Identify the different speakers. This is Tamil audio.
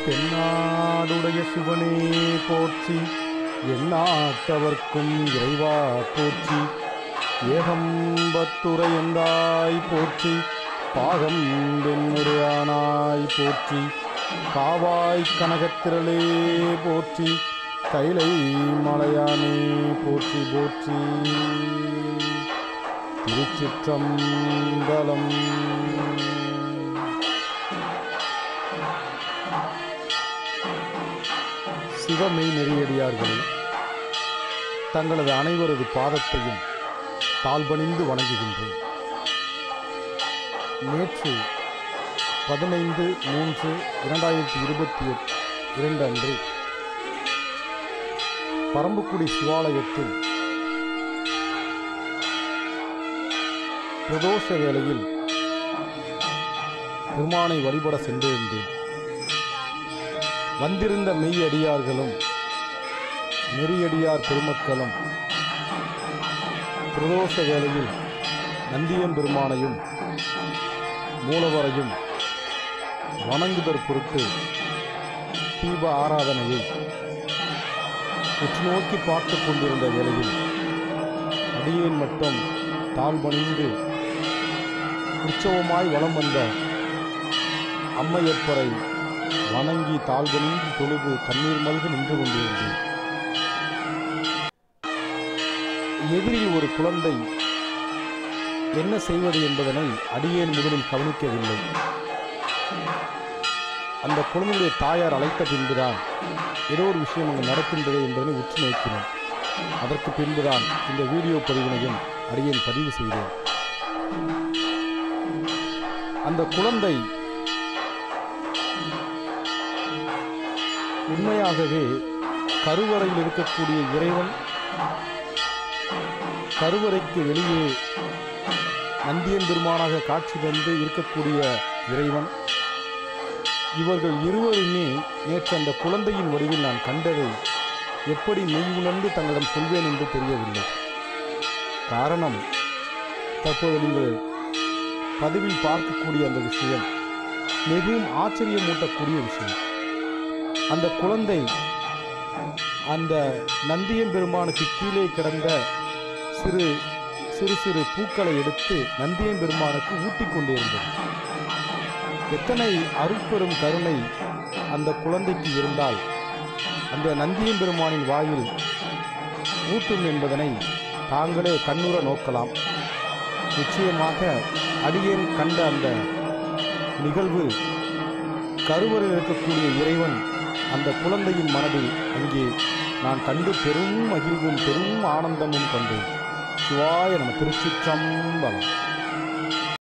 Speaker 1: தென்னாடுடைய சிவனே போற்றி எந்நாட்டவர்க்கும் இறைவா போற்றி ஏகம்பத்துரையந்தாய் போற்றி பாகம் வெண்ணுரையானாய் போற்றி காவாய் கனகத்திரளே போற்றி கைலை மலையானே போற்றி போற்றி திருச்சிற்றம்பலம் சிவமெய் நெறியடியார்களே தங்களது அனைவரது பாதத்தையும் தாழ்பணிந்து வணங்குகின்றேன் நேற்று பதினைந்து மூன்று இரண்டாயிரத்தி இருபத்தி இரண்டு அன்று பரம்புக்குடி சிவாலயத்தில் பிரதோஷ வேளையில் பெருமானை வழிபட சென்றிருந்தேன் வந்திருந்த மெய் அடியார்களும் நெறியடியார் பெருமக்களும் பிரதோஷ வேளையில் நந்தியம் பெருமானையும் மூலவரையும் வணங்குதற் பொருட்டு தீப ஆராதனையை உற்று நோக்கி பார்த்து கொண்டிருந்த வேளையில் அடியேன் மட்டும் தாழ்பணிந்து உற்சவமாய் வலம் வந்த அம்மையப்பரை வணங்கி தாழ்வணிந்து தொழுது கண்ணீர் மல்க நின்று கொண்டிருந்தேன் எதிரில் ஒரு குழந்தை என்ன செய்வது என்பதனை அடியேன் முதலில் கவனிக்கவில்லை அந்த குழந்தையுடைய தாயார் அழைத்த பின்புதான் ஏதோ ஒரு விஷயம் அங்கு நடக்கின்றது என்பதனை உற்று நோக்கினேன் அதற்கு பின்புதான் இந்த வீடியோ பதிவினையும் அடியேன் பதிவு செய்தேன் அந்த குழந்தை உண்மையாகவே கருவறையில் இருக்கக்கூடிய இறைவன் கருவறைக்கு வெளியே நந்தியன் பெருமானாக காட்சி தந்து இருக்கக்கூடிய இறைவன் இவர்கள் இருவருமே நேற்று அந்த குழந்தையின் வடிவில் நான் கண்டதை எப்படி மெய் உணர்ந்து தங்களிடம் சொல்வேன் என்று தெரியவில்லை காரணம் தற்போது நீங்கள் பதிவில் பார்க்கக்கூடிய அந்த விஷயம் மிகவும் ஆச்சரியமூட்டக்கூடிய விஷயம் அந்த குழந்தை அந்த நந்தியம் பெருமானுக்கு கீழே கிடந்த சிறு சிறு சிறு பூக்களை எடுத்து நந்தியம் பெருமானுக்கு ஊட்டிக் கொண்டிருந்தது எத்தனை அருட்பெரும் கருணை அந்த குழந்தைக்கு இருந்தால் அந்த நந்தியம் பெருமானின் வாயில் ஊட்டும் என்பதனை தாங்களே கண்ணுற நோக்கலாம் நிச்சயமாக அடியேன் கண்ட அந்த நிகழ்வு கருவறையில் இருக்கக்கூடிய இறைவன் அந்த குழந்தையின் மனதில் அங்கே நான் கண்டு பெரும் மகிழ்வும் பெரும் ஆனந்தமும் கண்டேன் சிவாய நம திருச்சிற்றம்பலம்